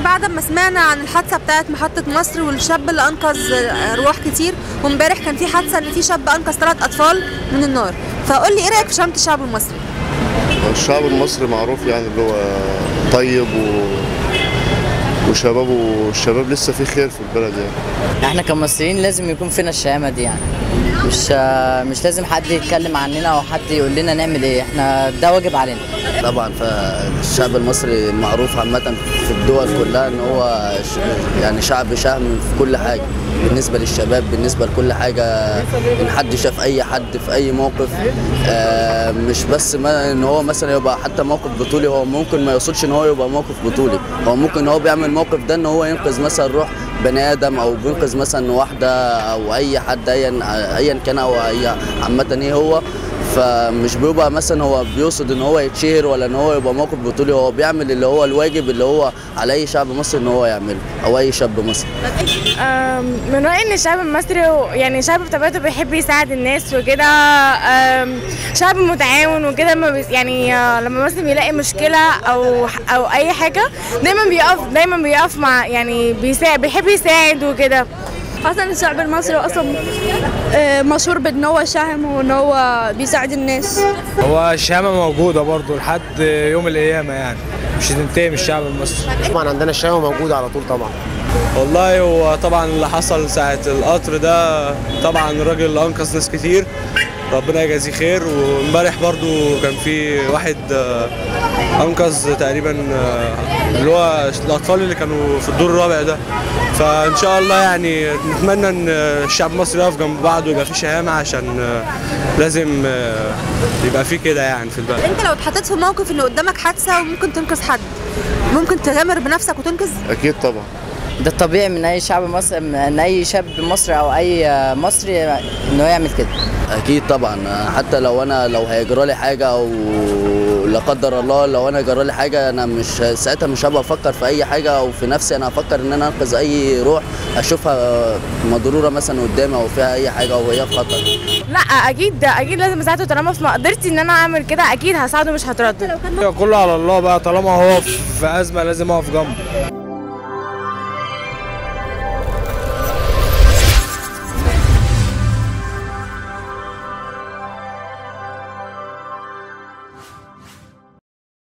بعد ما سمعنا عن الحادثه بتاعت محطه مصر والشاب اللي انقذ ارواح كتير وامبارح كان في حادثه ان في شاب انقذ ثلاث اطفال من النار فقول لي ايه رايك في شهامه الشعب المصري الشعب المصري معروف يعني اللي هو طيب و... وشبابه الشباب لسه في خير في البلد يعني احنا كمصريين لازم يكون فينا الشهامه دي يعني مش مش لازم حد يتكلم عننا او حد يقول لنا نعمل ايه احنا ده واجب علينا طبعا فالشعب المصري معروف عامة في الدول كلها ان هو ش- يعني شعب شهم في كل حاجة بالنسبة للشباب بالنسبة لكل حاجة ان حد شاف اي حد في اي موقف آه، مش بس ما ان هو مثلا يبقى حتى موقف بطولي هو ممكن ما يوصلش ان هو يبقى موقف بطولي هو ممكن هو بيعمل الموقف ده ان هو ينقذ مثلا روح بني ادم او بينقذ مثلا واحدة او اي حد ايا ايا كان او اي عامة ايه هو فمش بيبقى مثلا هو بيقصد ان هو يتشهر ولا ان هو يبقى موقف بطولي هو بيعمل اللي هو الواجب اللي هو على اي شعب مصري ان هو يعمله او اي شاب مصري آم، من رأيي إن الشعب المصري هو- يعني شعب بطبيعته بيحب يساعد الناس وكده آم، شعب متعاون وكده لما بيس- يعني آه، لما مثلا بيلاقي مشكلة أو أو أي حاجة دايما بيقف دايما بيقف مع يعني بيساعد بيحب يساعد وكده اصلا الشعب المصري اصلا آه، مشهور بان هو شهم وان هو بيساعد الناس هو الشهامة موجودة برضو لحد يوم القيامة يعني مش هتنتهي من الشعب المصري طبعا عندنا الشهامه موجوده على طول طبعا والله هو طبعا اللي حصل ساعة القطر ده طبعا الراجل اللي أنقذ ناس كتير ربنا يجازيه خير وامبارح برضو كان في واحد آه، أنقذ تقريبا آه، اللي هو الأطفال اللي كانوا في الدور الرابع ده فإن شاء الله يعني نتمنى إن الشعب المصري يقف جنب بعض ويبقى في شهامة عشان آه، لازم آه، يبقى في كده يعني في البلد انت لو اتحطيت في موقف ان قدامك حادثه وممكن تنقذ حد ممكن تغامر بنفسك وتنقذ اكيد طبعا ده الطبيعي من اي شعب مصري من اي شاب مصري او اي مصري انه يعمل كده اكيد طبعا حتى لو انا لو هيجرى لي حاجه او لا قدر الله لو انا جرى لي حاجه انا مش ساعتها مش هبقى افكر في اي حاجه او في نفسي انا هفكر ان انا انقذ اي روح اشوفها مضروره مثلا قدامي او فيها اي حاجه او هي في خطر لا أكيد اكيد لازم اساعده طالما في مقدرتي ان انا اعمل كده اكيد هساعده مش هتردد كله على الله بقى طالما هو في أزمة لازم أقف جنبه